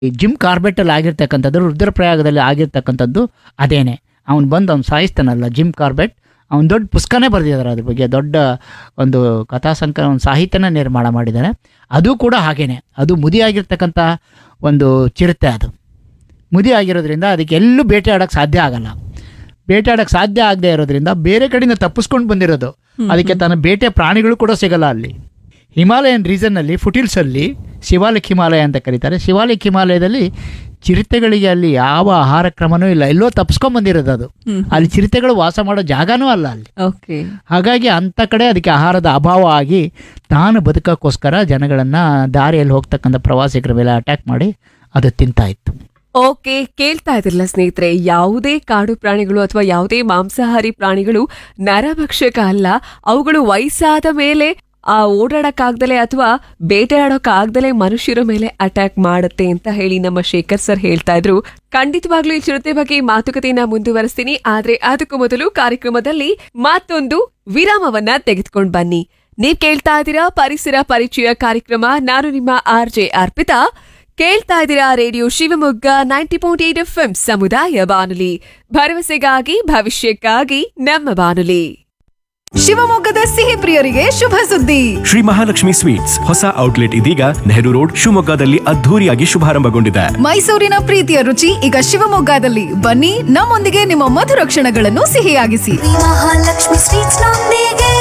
ಈ ಜಿಮ್ ಕಾರ್ಬೆಟಲ್ಲಿ ಆಗಿರ್ತಕ್ಕಂಥದ್ದು ರುದ್ರಪ್ರಯಾಗದಲ್ಲಿ ಆಗಿರ್ತಕ್ಕಂಥದ್ದು ಅದೇನೆ ಅವ್ನು ಬಂದು ಅವ್ನು ಸಾಯಿಸ್ತಾನಲ್ಲ ಜಿಮ್ ಕಾರ್ಬೆಟ್ ಅವ್ನು ದೊಡ್ಡ ಪುಸ್ತಕನೇ ಬರೆದಿದ್ದಾರೆ ಅದ್ರ ಬಗ್ಗೆ ದೊಡ್ಡ ಒಂದು ಕಥಾ ಸಂಕಲನ ಒಂದು ಸಾಹಿತ್ಯನ ನಿರ್ಮಾಣ ಮಾಡಿದ್ದಾನೆ ಅದು ಕೂಡ ಹಾಗೇನೆ ಅದು ಮುದಿಯಾಗಿರ್ತಕ್ಕಂಥ ಒಂದು ಚಿರತೆ ಅದು ಮುದಿ ಆಗಿರೋದ್ರಿಂದ ಅದಕ್ಕೆ ಎಲ್ಲೂ ಬೇಟೆ ಆಡೋಕ್ಕೆ ಸಾಧ್ಯ ಆಗಲ್ಲ ಬೇಟೆ ಆಡೋಕ್ಕೆ ಸಾಧ್ಯ ಆಗದೆ ಇರೋದ್ರಿಂದ ಬೇರೆ ಕಡೆಯಿಂದ ತಪ್ಪಿಸ್ಕೊಂಡು ಬಂದಿರೋದು ಅದಕ್ಕೆ ತನ್ನ ಬೇಟೆ ಪ್ರಾಣಿಗಳು ಕೂಡ ಸಿಗಲ್ಲ ಅಲ್ಲಿ ಹಿಮಾಲಯನ್ ರೀಸನ್ನಲ್ಲಿ ಫುಟಿಲ್ಸಲ್ಲಿ ಶಿವಾಲಿಕ್ ಹಿಮಾಲಯ ಅಂತ ಕರೀತಾರೆ ಶಿವಾಲಿಕ್ ಹಿಮಾಲಯದಲ್ಲಿ ಚಿರತೆಗಳಿಗೆ ಅಲ್ಲಿ ಯಾವ ಆಹಾರ ಕ್ರಮನೂ ಇಲ್ಲ ಎಲ್ಲೋ ತಪ್ಪಿಸ್ಕೊಂಡ್ ಬಂದಿರೋದು ಅದು ಅಲ್ಲಿ ಚಿರತೆಗಳು ವಾಸ ಮಾಡೋ ಜಾಗನೂ ಅಲ್ಲ ಅಲ್ಲಿ ಓಕೆ ಹಾಗಾಗಿ ಅಂಥ ಕಡೆ ಅದಕ್ಕೆ ಆಹಾರದ ಅಭಾವ ಆಗಿ ತಾನು ಬದುಕೋಕ್ಕೋಸ್ಕರ ಜನಗಳನ್ನು ದಾರಿಯಲ್ಲಿ ಹೋಗ್ತಕ್ಕಂಥ ಪ್ರವಾಸಿಗರ ಮೇಲೆ ಅಟ್ಯಾಕ್ ಮಾಡಿ ಅದು ತಿಂತಾ ಇತ್ತು ಓಕೆ ಕೇಳ್ತಾ ಇದ್ರಲ್ಲ ಸ್ನೇಹಿತರೆ ಯಾವುದೇ ಕಾಡು ಪ್ರಾಣಿಗಳು ಅಥವಾ ಯಾವುದೇ ಮಾಂಸಾಹಾರಿ ಪ್ರಾಣಿಗಳು ನರಭಕ್ಷಕ ಅಲ್ಲ ಅವುಗಳು ವಯಸ್ಸಾದ ಮೇಲೆ ಆ ಓಡಾಡಕ್ಕಾಗ್ದಲೆ ಅಥವಾ ಬೇಟೆಯಾಡೋಕ್ಕಾಗ್ದಲೆ ಮನುಷ್ಯರ ಮೇಲೆ ಅಟ್ಯಾಕ್ ಮಾಡುತ್ತೆ ಅಂತ ಹೇಳಿ ನಮ್ಮ ಶೇಖರ್ ಸರ್ ಹೇಳ್ತಾ ಇದ್ರು ಖಂಡಿತವಾಗ್ಲೂ ಈ ಚಿರತೆ ಬಗ್ಗೆ ಮಾತುಕತೆಯನ್ನ ಮುಂದುವರಿಸ್ತೀನಿ ಆದ್ರೆ ಅದಕ್ಕೂ ಮೊದಲು ಕಾರ್ಯಕ್ರಮದಲ್ಲಿ ಮತ್ತೊಂದು ವಿರಾಮವನ್ನ ತೆಗೆದುಕೊಂಡು ಬನ್ನಿ ನೀವ್ ಕೇಳ್ತಾ ಇದ್ದೀರಾ ಪರಿಸರ ಪರಿಚಯ ಕಾರ್ಯಕ್ರಮ ನಾನು ನಿಮ್ಮ ಆರ್ ಜೆ ಅರ್ಪಿತಾ ಕೇಳ್ತಾ ಇದ್ದೀರಾ radio Shivamogga ninety point eight F ಸಮುದಾಯ ಬಾನುಲಿ ಭರವಸೆಗಾಗಿ ಭವಿಷ್ಯಕ್ಕಾಗಿ ನಮ್ಮ ಬಾನುಲಿ ಶಿವಮೊಗ್ಗದ ಸಿಹಿ ಪ್ರಿಯರಿಗೆ ಶುಭ ಸುದ್ದಿ ಶ್ರೀ ಮಹಾಲಕ್ಷ್ಮಿ ಸ್ವೀಟ್ಸ್ ಹೊಸ ಔಟ್ಲೆಟ್ ಇದೀಗ ನೆಹರು ರೋಡ್ ಶಿವಮೊಗ್ಗದಲ್ಲಿ ಅದ್ಧೂರಿಯಾಗಿ ಶುಭಾರಂಭಗೊಂಡಿದೆ ಮೈಸೂರಿನ ಪ್ರೀತಿಯ ರುಚಿ ಈಗ ಶಿವಮೊಗ್ಗದಲ್ಲಿ ಬನ್ನಿ ನಮ್ಮೊಂದಿಗೆ ನಿಮ್ಮ ಮಧುರ ಕ್ಷಣಗಳನ್ನು ಸಿಹಿಯಾಗಿಸಿ ಮಹಾಲಕ್ಷ್ಮಿ ಸ್ವೀಟ್ಸ್ ನೊಂದಿಗೆ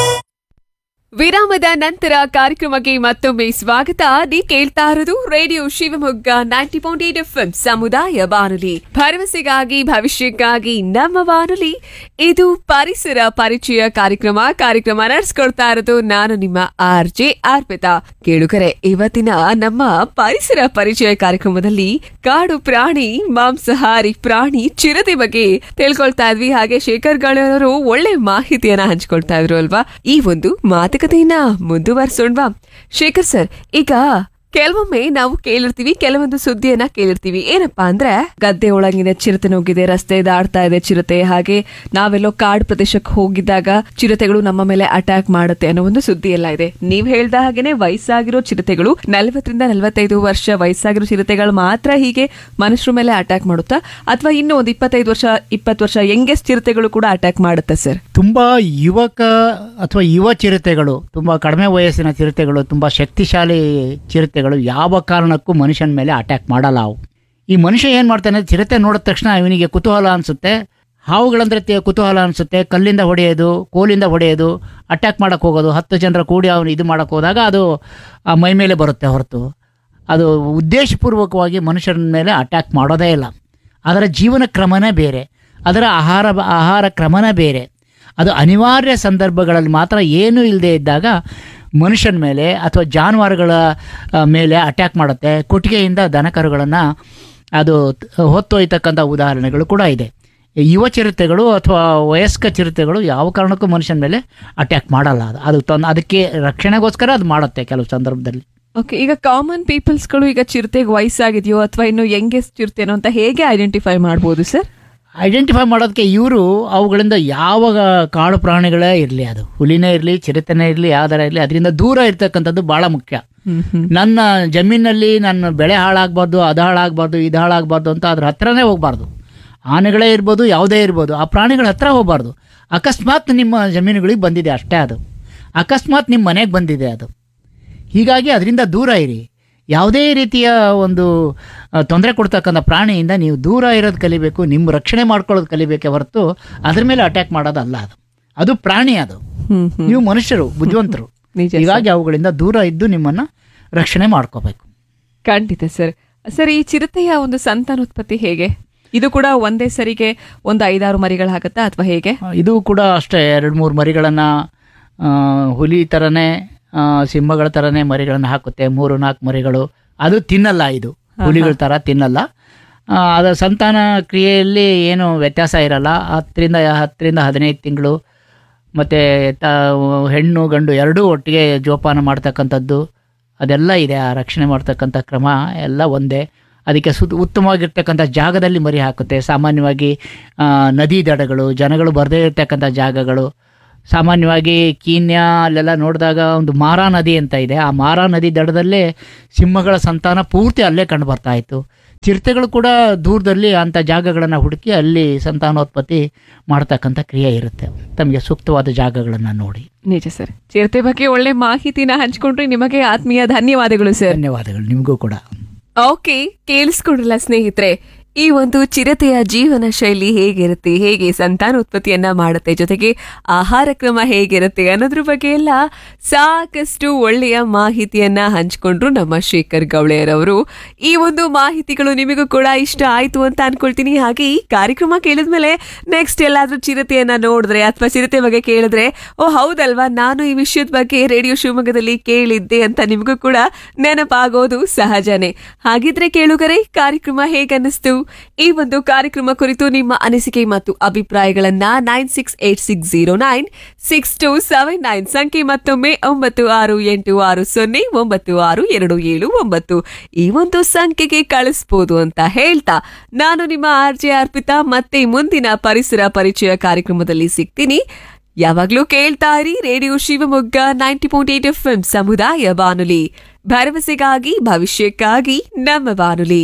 ವಿರಾಮದ ನಂತರ ಕಾರ್ಯಕ್ರಮಕ್ಕೆ ಮತ್ತೊಮ್ಮೆ ಸ್ವಾಗತ ನೀವ್ ಕೇಳ್ತಾ ಇರೋದು radio Shivamogga ninety point eight F ಸಮುದಾಯ ಬಾನುಲಿ ಭರವಸೆಗಾಗಿ ಭವಿಷ್ಯಕ್ಕಾಗಿ ನಮ್ಮ ಬಾನುಲಿ ಇದು ಪರಿಸರ ಪರಿಚಯ ಕಾರ್ಯಕ್ರಮ ಕಾರ್ಯಕ್ರಮ ನಡೆಸ್ಕೊಡ್ತಾ ಇರೋದು ನಾನು ನಿಮ್ಮ ಆರ್ ಜೆ ಅರ್ಪಿತಾ ಕೇಳುಗರೆ ಇವತ್ತಿನ ನಮ್ಮ ಪರಿಸರ ಪರಿಚಯ ಕಾರ್ಯಕ್ರಮದಲ್ಲಿ ಕಾಡು ಪ್ರಾಣಿ ಮಾಂಸಾಹಾರಿ ಪ್ರಾಣಿ ಚಿರತೆ ಬಗ್ಗೆ ತಿಳ್ಕೊಳ್ತಾ ಇದ್ವಿ ಹಾಗೆ ಶೇಖರ್ ಗಳವರು ಒಳ್ಳೆ ಮಾಹಿತಿಯನ್ನ ಹಂಚ್ಕೊಳ್ತಾ ಇದ್ರು ಅಲ್ವಾ ಈ ಒಂದು ಮಾತುಕತೆಯನ್ನ ಮುಂದುವರ್ಸೋಣ್ವಾ ಶೇಖರ್ ಸರ್ ಈಗ ಕೆಲವೊಮ್ಮೆ ನಾವು ಕೇಳಿರ್ತೀವಿ ಕೆಲವೊಂದು ಸುದ್ದಿಯನ್ನ ಕೇಳಿರ್ತೀವಿ ಏನಪ್ಪಾ ಅಂದ್ರೆ ಗದ್ದೆ ಒಳಗಿನ ಚಿರತೆ ನುಗ್ಗಿದೆ ರಸ್ತೆ ದಾಡ್ತಾ ಇದೆ ಚಿರತೆ ಹಾಗೆ ನಾವೆಲ್ಲೋ ಕಾಡು ಪ್ರದೇಶಕ್ಕೆ ಹೋಗಿದ್ದಾಗ ಚಿರತೆಗಳು ನಮ್ಮ ಮೇಲೆ ಅಟ್ಯಾಕ್ ಮಾಡುತ್ತೆ ಅನ್ನೋ ಒಂದು ಸುದ್ದಿ ಎಲ್ಲ ಇದೆ ನೀವ್ ಹೇಳ್ದ ಹಾಗೇನೆ ವಯಸ್ಸಾಗಿರೋ ಚಿರತೆಗಳು ನಲವತ್ತರಿಂದ ನಲವತ್ತೈದು ವರ್ಷ ವಯಸ್ಸಾಗಿರೋ ಚಿರತೆಗಳು ಮಾತ್ರ ಹೀಗೆ ಮನುಷ್ಯರ ಮೇಲೆ ಅಟ್ಯಾಕ್ ಮಾಡುತ್ತಾ ಅಥವಾ ಇನ್ನು ಒಂದು ಇಪ್ಪತ್ತೈದು ವರ್ಷ ಇಪ್ಪತ್ತು ವರ್ಷ ಯಂಗೆಸ್ಟ್ ಚಿರತೆಗಳು ಕೂಡ ಅಟ್ಯಾಕ್ ಮಾಡುತ್ತೆ ಸರ್ ತುಂಬ ಯುವಕ ಅಥವಾ ಯುವ ಚಿರತೆಗಳು ತುಂಬ ಕಡಿಮೆ ವಯಸ್ಸಿನ ಚಿರತೆಗಳು ತುಂಬ ಶಕ್ತಿಶಾಲಿ ಚಿರತೆಗಳು ಯಾವ ಕಾರಣಕ್ಕೂ ಮನುಷ್ಯನ ಮೇಲೆ ಅಟ್ಯಾಕ್ ಮಾಡಲ್ಲ ಅವು ಈ ಮನುಷ್ಯ ಏನು ಮಾಡ್ತಾನೆ ಚಿರತೆ ನೋಡಿದ ತಕ್ಷಣ ಇವನಿಗೆ ಕುತೂಹಲ ಅನಿಸುತ್ತೆ ಹಾವುಗಳಂದ್ರೆ ತೆ- ಕುತೂಹಲ ಅನಿಸುತ್ತೆ ಕಲ್ಲಿಂದ ಹೊಡೆಯೋದು ಕೋಲಿಂದ ಹೊಡೆಯೋದು ಅಟ್ಯಾಕ್ ಮಾಡೋಕ್ಕೆ ಹೋಗೋದು ಹತ್ತು ಜನರ ಕೂಡಿ ಅವನು ಇದು ಮಾಡೋಕ್ಕೆ ಹೋದಾಗ ಅದು ಆ ಮೈ ಮೇಲೆ ಬರುತ್ತೆ ಹೊರತು ಅದು ಉದ್ದೇಶಪೂರ್ವಕವಾಗಿ ಮನುಷ್ಯರ ಮೇಲೆ ಅಟ್ಯಾಕ್ ಮಾಡೋದೇ ಇಲ್ಲ ಅದರ ಜೀವನ ಕ್ರಮನೇ ಬೇರೆ ಅದರ ಆಹಾರ ಆಹಾರ ಕ್ರಮನೇ ಬೇರೆ ಅದು ಅನಿವಾರ್ಯ ಸಂದರ್ಭಗಳಲ್ಲಿ ಮಾತ್ರ ಏನೂ ಇಲ್ಲದೆ ಇದ್ದಾಗ ಮನುಷ್ಯನ ಮೇಲೆ ಅಥವಾ ಜಾನುವಾರುಗಳ ಆ, ಮೇಲೆ ಅಟ್ಯಾಕ್ ಮಾಡುತ್ತೆ ಕೊಟ್ಟಿಗೆಯಿಂದ ದನಕರುಗಳನ್ನು ಅದು ತ- ಹೊತ್ತೊಯ್ತಕ್ಕಂಥ ಉದಾಹರಣೆಗಳು ಕೂಡ ಇದೆ ಯುವ ಚಿರತೆಗಳು ಅಥವಾ ವಯಸ್ಕ ಚಿರತೆಗಳು ಯಾವ ಕಾರಣಕ್ಕೂ ಮನುಷ್ಯನ ಮೇಲೆ ಅಟ್ಯಾಕ್ ಮಾಡಲ್ಲ ಅದು ಅದು ತನ್ನ ಅದಕ್ಕೆ ರಕ್ಷಣೆಗೋಸ್ಕರ ಅದು ಮಾಡುತ್ತೆ ಕೆಲವು ಸಂದರ್ಭದಲ್ಲಿ ಓಕೆ ಈಗ ಕಾಮನ್ ಪೀಪಲ್ಸ್ಗಳು ಈಗ ಚಿರತೆಗೆ ವಯಸ್ಸಾಗಿದೆಯೋ ಅಥವಾ ಇನ್ನು ಯಂಗೆಸ್ಟ್ ಚಿರತೆನೋ ಅಂತ ಹೇಗೆ ಐಡೆಂಟಿಫೈ ಮಾಡ್ಬೋದು ಸರ್ ಐಡೆಂಟಿಫೈ ಮಾಡೋದಕ್ಕೆ ಇವರು ಅವುಗಳಿಂದ ಯಾವ ಕಾಡು ಪ್ರಾಣಿಗಳೇ ಇರಲಿ ಅದು ಹುಲಿನೇ ಇರಲಿ ಚಿರತೆನೇ ಇರಲಿ ಯಾವ್ದಾರ ಇರಲಿ ಅದರಿಂದ ದೂರ ಇರ್ತಕ್ಕಂಥದ್ದು ಭಾಳ ಮುಖ್ಯ ನನ್ನ ಜಮೀನಲ್ಲಿ ನನ್ನ ಬೆಳೆ ಹಾಳಾಗಬಾರ್ದು ಅದು ಹಾಳಾಗಬಾರ್ದು ಇದು ಹಾಳಾಗಬಾರ್ದು ಅಂತ ಅದ್ರ ಹತ್ರನೇ ಹೋಗಬಾರ್ದು ಆನೆಗಳೇ ಇರ್ಬೋದು ಯಾವುದೇ ಇರ್ಬೋದು ಆ ಪ್ರಾಣಿಗಳ ಹತ್ರ ಹೋಗಬಾರ್ದು ಅಕಸ್ಮಾತ್ ನಿಮ್ಮ ಜಮೀನುಗಳಿಗೆ ಬಂದಿದೆ ಅಷ್ಟೇ ಅದು ಅಕಸ್ಮಾತ್ ನಿಮ್ಮ ಮನೆಗೆ ಬಂದಿದೆ ಅದು ಹೀಗಾಗಿ ಅದರಿಂದ ದೂರ ಇರಿ ಯಾವುದೇ ರೀತಿಯ ಒಂದು ತೊಂದರೆ ಕೊಡ್ತಕ್ಕಂಥ ಪ್ರಾಣಿಯಿಂದ ನೀವು ದೂರ ಇರೋದು ಕಲಿಬೇಕು ನಿಮ್ಮ ರಕ್ಷಣೆ ಮಾಡ್ಕೊಳ್ಳೋದು ಕಲಿಬೇಕೇ ಹೊರತು ಅದ್ರ ಮೇಲೆ ಅಟ್ಯಾಕ್ ಮಾಡೋದಲ್ಲ ಅದು ಅದು ಪ್ರಾಣಿ ಅದು ನೀವು ಮನುಷ್ಯರು ಬುದ್ಧಿವಂತರು ನಿಜ ಹೀಗಾಗಿ ಅವುಗಳಿಂದ ದೂರ ಇದ್ದು ನಿಮ್ಮನ್ನು ರಕ್ಷಣೆ ಮಾಡ್ಕೋಬೇಕು ಖಂಡಿತ ಸರ್ ಸರ್ ಈ ಚಿರತೆಯ ಒಂದು ಸಂತಾನೋತ್ಪತ್ತಿ ಹೇಗೆ ಇದು ಕೂಡ ಒಂದೇ ಸರಿಗೆ ಒಂದು ಐದಾರು ಮರಿಗಳಾಗತ್ತಾ ಅಥವಾ ಹೇಗೆ ಇದು ಕೂಡ ಅಷ್ಟೇ ಎರಡು ಮೂರು ಮರಿಗಳನ್ನು ಹುಲಿ ಥರನೇ ಆ, ಸಿಂಹಗಳ ಥರನೇ ಮರಿಗಳನ್ನು ಹಾಕುತ್ತೆ ಮೂರು ನಾಲ್ಕು ಮರಿಗಳು ಅದು ತಿನ್ನಲ್ಲ ಇದು ಹುಲಿಗಳ ಥರ ತಿನ್ನಲ್ಲ ಆ, ಅದರ ಸಂತಾನ ಕ್ರಿಯೆಯಲ್ಲಿ ಏನು ವ್ಯತ್ಯಾಸ ಇರಲ್ಲ ಹತ್ತರಿಂದ ಹತ್ತರಿಂದ ಹದಿನೈದು ತಿಂಗಳು ಮತ್ತು ತ ಹೆಣ್ಣು ಗಂಡು ಎರಡೂ ಒಟ್ಟಿಗೆ ಜೋಪಾನ ಮಾಡ್ತಕ್ಕಂಥದ್ದು ಅದೆಲ್ಲ ಇದೆ ಆ ರಕ್ಷಣೆ ಮಾಡ್ತಕ್ಕಂಥ ಕ್ರಮ ಎಲ್ಲ ಒಂದೇ ಅದಕ್ಕೆ ಸುತ್ತ ಉತ್ತಮವಾಗಿರ್ತಕ್ಕಂಥ ಜಾಗದಲ್ಲಿ ಮರಿ ಹಾಕುತ್ತೆ ಸಾಮಾನ್ಯವಾಗಿ ಆ, ನದಿ ದಡಗಳು ಜನಗಳು ಬರದೇ ಇರ್ತಕ್ಕಂಥ ಜಾಗಗಳು ಸಾಮಾನ್ಯವಾಗಿ ಕೀನ್ಯಾ ಅಲ್ಲೆಲ್ಲ ನೋಡಿದಾಗ ಒಂದು ಮಾರಾ ನದಿ ಅಂತ ಇದೆ ಆ ಮಾರಾ ನದಿ ದಡದಲ್ಲೇ ಸಿಂಹಗಳ ಸಂತಾನ ಪೂರ್ತಿ ಅಲ್ಲೇ ಕಂಡು ಬರ್ತಾ ಇತ್ತು ಚಿರತೆಗಳು ಕೂಡ ದೂರದಲ್ಲಿ ಅಂಥ ಜಾಗಗಳನ್ನು ಹುಡುಕಿ ಅಲ್ಲಿ ಸಂತಾನೋತ್ಪತ್ತಿ ಮಾಡ್ತಕ್ಕಂಥ ಕ್ರಿಯೆ ಇರುತ್ತೆ ತಮಗೆ ಸೂಕ್ತವಾದ ಜಾಗಗಳನ್ನು ನೋಡಿ ನಿಜ ಸರ್ ಚಿರತೆ ಬಗ್ಗೆ ಒಳ್ಳೆ ಮಾಹಿತಿನ ಹಂಚ್ಕೊಂಡ್ರಿ ನಿಮಗೆ ಆತ್ಮೀಯ ಧನ್ಯವಾದಗಳು ಸರ್ ಧನ್ಯವಾದಗಳು ನಿಮಗೂ ಕೂಡ ಓಕೆ ಕೇಳಿಸ್ಕೊಂಡ್ರಲ್ಲ ಸ್ನೇಹಿತರೆ ಈ ಒಂದು ಚಿರತೆಯ ಜೀವನ ಶೈಲಿ ಹೇಗಿರುತ್ತೆ ಹೇಗೆ ಸಂತಾನೋತ್ಪತ್ತಿಯನ್ನ ಮಾಡುತ್ತೆ ಜೊತೆಗೆ ಆಹಾರ ಕ್ರಮ ಹೇಗಿರುತ್ತೆ ಅನ್ನೋದ್ರ ಬಗ್ಗೆ ಎಲ್ಲ ಸಾಕಷ್ಟು ಒಳ್ಳೆಯ ಮಾಹಿತಿಯನ್ನ ಹಂಚ್ಕೊಂಡ್ರು ನಮ್ಮ ಶೇಖರ್ ಗೌಳೆಯರವರು ಈ ಒಂದು ಮಾಹಿತಿಗಳು ನಿಮಗೂ ಕೂಡ ಇಷ್ಟ ಆಯ್ತು ಅಂತ ಅನ್ಕೊಳ್ತೀನಿ ಹಾಗೆ ಈ ಕಾರ್ಯಕ್ರಮ ಕೇಳಿದ್ಮೇಲೆ ನೆಕ್ಸ್ಟ್ ಎಲ್ಲಾದ್ರೂ ಚಿರತೆಯನ್ನ ನೋಡಿದ್ರೆ ಅಥವಾ ಚಿರತೆ ಬಗ್ಗೆ ಕೇಳಿದ್ರೆ ಓ ಹೌದಲ್ವಾ ನಾನು ಈ ವಿಷಯದ ಬಗ್ಗೆ ರೇಡಿಯೋ ಶಿವಮೊಗ್ಗದಲ್ಲಿ ಕೇಳಿದ್ದೆ ಅಂತ ನಿಮಗೂ ಕೂಡ ನೆನಪಾಗೋದು ಸಹಜನೇ ಹಾಗಿದ್ರೆ ಕೇಳುಗರೆ ಕಾರ್ಯಕ್ರಮ ಹೇಗನ್ನಿಸ್ತು ಈ ಒಂದು ಕಾರ್ಯಕ್ರಮ ಕುರಿತು ನಿಮ್ಮ ಅನಿಸಿಕೆ ಮತ್ತು ಅಭಿಪ್ರಾಯಗಳನ್ನ nine six eight six zero nine six two seven nine ಸಂಖ್ಯೆ ಮತ್ತೊಮ್ಮೆ ಒಂಬತ್ತು ಆರು ಎಂಟು ಆರು ಸೊನ್ನೆ ಒಂಬತ್ತು ಆರು ಎರಡು ಏಳು ಒಂಬತ್ತು ಈ ಒಂದು ಸಂಖ್ಯೆಗೆ ಕಳಿಸ್ಬೋದು ಅಂತ ಹೇಳ್ತಾ ನಾನು ನಿಮ್ಮ ಆರ್ ಜೆ ಅರ್ಪಿತಾ ಮತ್ತೆ ಮುಂದಿನ ಪರಿಸರ ಪರಿಚಯ ಕಾರ್ಯಕ್ರಮದಲ್ಲಿ ಸಿಗ್ತೀನಿ ಯಾವಾಗ್ಲೂ ಕೇಳ್ತಾ ಇರಿ radio Shivamogga ninety point eight F ಸಮುದಾಯ ಬಾನುಲಿ ಭರವಸೆಗಾಗಿ ಭವಿಷ್ಯಕ್ಕಾಗಿ ನಮ್ಮ ಬಾನುಲಿ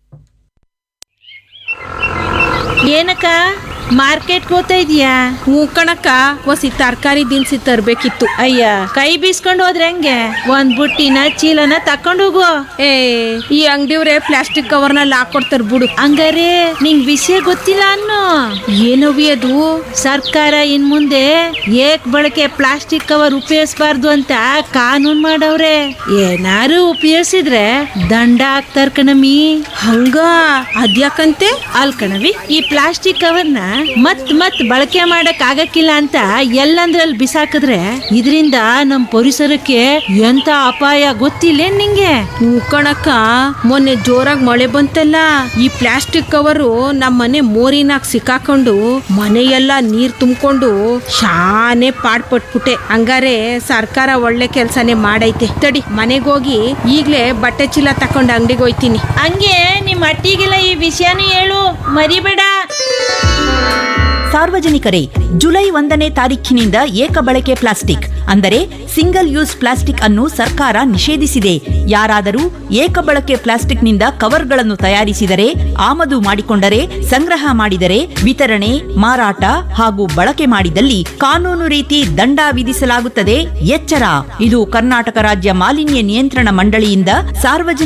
ಏನಕ್ಕ ಮಾರ್ಕೆಟ್ ಹೋಗ್ತಾ ಇದೀಯಾ ಹ್ಞೂ ಕಣಕ್ಕ ಒಸಿ ತರಕಾರಿ ದಿನಸಿ ತರ್ಬೇಕಿತ್ತು ಅಯ್ಯ ಕೈ ಬೀಸ್ಕೊಂಡು ಹೋದ್ರೆ ಹೆಂಗೆ ಒಂದ್ ಬುಟ್ಟಿನ ಚೀಲನ ತಕೊಂಡು ಹೋಗು ಏ ಈ ಅಂಗಡಿಯವ್ರೆ ಪ್ಲಾಸ್ಟಿಕ್ ಕವರ್ನಲ್ಲಿ ಹಾಕೊಡ್ತಾರ ಬಿಡು ಹಂಗಾರೆ ನಿಂಗ್ ವಿಷಯ ಗೊತ್ತಿಲ್ಲ ಅನ್ನು ಏನವಿ ಅದು ಸರ್ಕಾರ ಇನ್ ಮುಂದೆ ಏಕ್ ಬಳಕೆ ಪ್ಲಾಸ್ಟಿಕ್ ಕವರ್ ಉಪಯೋಗಿಸಬಾರ್ದು ಅಂತ ಕಾನೂನ್ ಮಾಡವ್ರೆ ಏನಾರು ಉಪಯೋಗಿಸಿದ್ರೆ ದಂಡ ಹಾಕ್ತಾರ ಕಣಮಿ ಹಂಗ ಅದ್ಯಾಕಂತೆ ಅಲ್ ಕಣವಿ ಈ ಪ್ಲಾಸ್ಟಿಕ್ ಕವರ್ನ ಮತ್ ಮತ್ ಬಳಕೆ ಮಾಡಕ್ ಆಗಕ್ಕಿಲ್ಲ ಅಂತ ಎಲ್ಲಂದ್ರಲ್ಲಿ ಬಿಸಾಕಿದ್ರೆ ಇದರಿಂದ ನಮ್ ಪರಿಸರಕ್ಕೆ ಎಂತ ಅಪಾಯ ಗೊತ್ತಿಲ್ಲ ನಿಂಗೆ ಹ್ಞೂ ಕಣಕ್ಕ ಮೊನ್ನೆ ಜೋರಾಗಿ ಮಳೆ ಬಂತಲ್ಲ ಈ ಪ್ಲಾಸ್ಟಿಕ್ ಕವರು ನಮ್ಮ ಮನೆ ಮೋರಿನಾಗ ಸಿಕ್ಕಾಕೊಂಡು ಮನೆಯೆಲ್ಲ ನೀರ್ ತುಂಬಿಕೊಂಡು ಶಾನೆ ಪಾಡ್ಪಟ್ಬಿಟ್ಟೆ ಹಂಗಾರೆ ಸರ್ಕಾರ ಒಳ್ಳೆ ಕೆಲ್ಸನೇ ಮಾಡೈತೆ ತಡಿ ಮನೆಗೋಗಿ ಈಗ್ಲೇ ಬಟ್ಟೆ ಚೀಲ ತಕೊಂಡು ಅಂಗಡಿಗೆ ಹೋಯ್ತೀನಿ ಹಂಗೆ ನಿಮ್ ಅಟ್ಟಿಗೆಲ್ಲ ಈ ವಿಷಯನೂ ಹೇಳು ಮರಿಬೇಡ ಸಾರ್ವಜನಿಕರೇ ಜುಲೈ ಒಂದನೇ ತಾರೀಖಿನಿಂದ ಏಕ ಬಳಕೆ ಪ್ಲಾಸ್ಟಿಕ್ ಅಂದರೆ ಸಿಂಗಲ್ ಯೂಸ್ ಪ್ಲಾಸ್ಟಿಕ್ ಅನ್ನು ಸರ್ಕಾರ ನಿಷೇಧಿಸಿದೆ ಯಾರಾದರೂ ಏಕ ಬಳಕೆ ಪ್ಲಾಸ್ಟಿಕ್ನಿಂದ ಕವರ್ಗಳನ್ನು ತಯಾರಿಸಿದರೆ ಆಮದು ಮಾಡಿಕೊಂಡರೆ ಸಂಗ್ರಹ ಮಾಡಿದರೆ ವಿತರಣೆ ಮಾರಾಟ ಹಾಗೂ ಬಳಕೆ ಮಾಡಿದಲ್ಲಿ ಕಾನೂನು ರೀತಿ ದಂಡ ವಿಧಿಸಲಾಗುತ್ತದೆ ಎಚ್ಚರ ಇದು ಕರ್ನಾಟಕ ರಾಜ್ಯ ಮಾಲಿನ್ಯ ನಿಯಂತ್ರಣ ಮಂಡಳಿಯಿಂದ ಸಾರ್ವಜನಿಕ